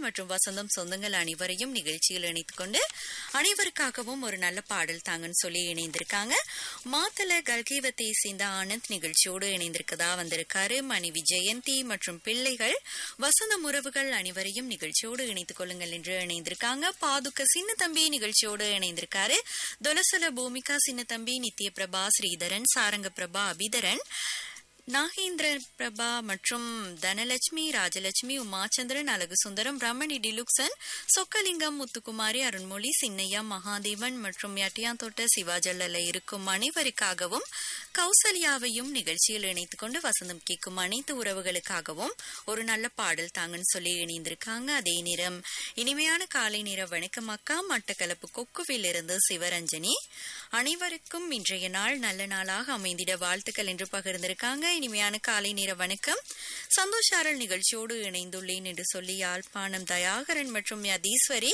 மற்றும் வசந்தம் சொந்தங்கள் அனைவரையும் நிகழ்ச்சியில் இணைத்துக் கொண்டு அனைவருக்காகவும் ஒரு நல்ல பாடல் தாங்கன்னு சொல்லி இணைந்திருக்காங்க மாத்தல கல்கீவத்தை சேர்ந்த ஆனந்த் நிகழ்ச்சியோடு இணைந்திருக்கதா வந்திருக்காரு மனைவி ஜெயந்தி மற்றும் பிள்ளைகள் வசந்தம் உறவுகள் அனைவரையும் நிகழ்ச்சியோடு இணைத்துக் கொள்ளுங்கள் என்று இணைந்திருக்காங்க பாதுக்க சின்ன தம்பி நிகழ்ச்சியோடு இணைந்திருக்காரு தொலசல பூமிகா சின்ன தம்பி நித்ய பிரபா ஸ்ரீதரன் சாரங்க பிரபா அபிதரன் நாகேந்திர பிரபா மற்றும் தனலட்சுமி ராஜலட்சுமி உமாச்சந்திரன் அழகு சுந்தரம் ரமணி டிலுக்சன் சொக்கலிங்கம் முத்துக்குமாரி அருண்மொழி சின்னையா மகாதேவன் மற்றும் யட்டியாந்தோட்ட சிவாஜல்லல இருக்கும் அனைவருக்காகவும் கௌசல்யாவையும் நிகழ்ச்சியில் இணைத்துக் கொண்டு வசந்தம் கேட்கும் அனைத்து உறவுகளுக்காகவும் ஒரு நல்ல பாடல் தாங்கன்னு சொல்லி இணைந்திருக்காங்க அதே நேரம் இனிமையான காலை நேர வணக்கம் அக்கா மட்டக்களப்பு கொக்குவில் இருந்து சிவரஞ்சனி அனைவருக்கும் இன்றைய நாள் நல்ல நாளாக அமைந்திட வாழ்த்துக்கள் என்று பகிர்ந்திருக்காங்க இனிமையான காலை நேர வணக்கம் சந்தோஷாரல் நிகழ்ச்சியோடு இணைந்துள்ளேன் என்று சொல்லி யாழ்ப்பாணம் தயாகரன் மற்றும் யதீஸ்வரி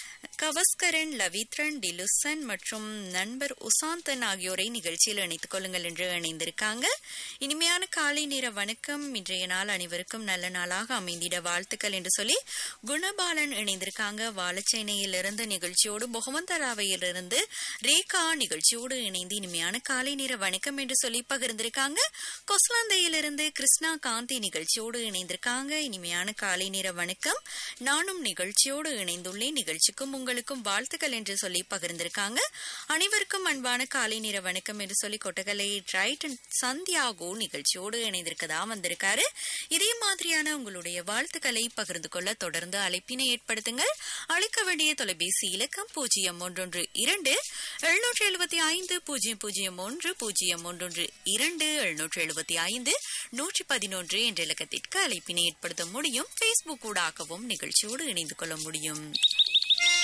கவஸ்கரன் லவித்ரன் டிலுசன் மற்றும் நண்பர் உசாந்தன் ஆகியோரை நிகழ்ச்சியில் இணைத்துக் கொள்ளுங்கள் என்று இணைந்திருக்காங்க இனிமையான காலை நேர வணக்கம் இன்றைய நாள் அனைவருக்கும் நல்ல நாளாக அமைந்திட வாழ்த்துக்கள் என்று சொல்லி குணபாலன் இணைந்திருக்காங்க வாழச்சேனையிலிருந்து நிகழ்ச்சியோடு முகமந்தராவையிலிருந்து ரேகா நிகழ்ச்சியோடு இணைந்து இனிமையான காலை நேர வணக்கம் என்று சொல்லி பகிர்ந்திருக்காங்க கொஸ்லாந்தையிலிருந்து கிருஷ்ணா காந்தி நிகழ்ச்சியோடு இணைந்திருக்காங்க இனிமையான காலை நேர வணக்கம் நானும் நிகழ்ச்சியோடு இணைந்துள்ளேன் நிகழ்ச்சிக்கும் உங்களுக்கும் வாழ்த்துக்கள் என்று சொல்லி பகிர்ந்திருக்காங்க அனைவருக்கும் அன்பான காலை நேர வணக்கம் என்று சொல்லி கொட்டகலை ரைட் சந்தியாகோ நிகழ்ச்சியோடு இணைந்திருக்கதா வந்திருக்காரு இதே மாதிரியான உங்களுடைய வாழ்த்துக்களை பகிர்ந்து கொள்ள தொடர்ந்து அழைப்பினை ஏற்படுத்துங்கள் அழைக்க வேண்டிய தொலைபேசி இலக்கம் பூஜ்ஜியம் ஒன்றொன்று இரண்டு எழுநூற்று எழுபத்தி ஐந்து பூஜ்ஜியம் பூஜ்ஜியம் ஒன்று பூஜ்ஜியம் ஒன்றொன்று இரண்டு எழுநூற்று எழுபத்தி ஐந்து நூற்றி பதினொன்று என்ற இலக்கத்திற்கு அழைப்பினை ஏற்படுத்த முடியும் பேஸ்புக் ஊடாகவும் நிகழ்ச்சியோடு இணைந்து கொள்ள முடியும்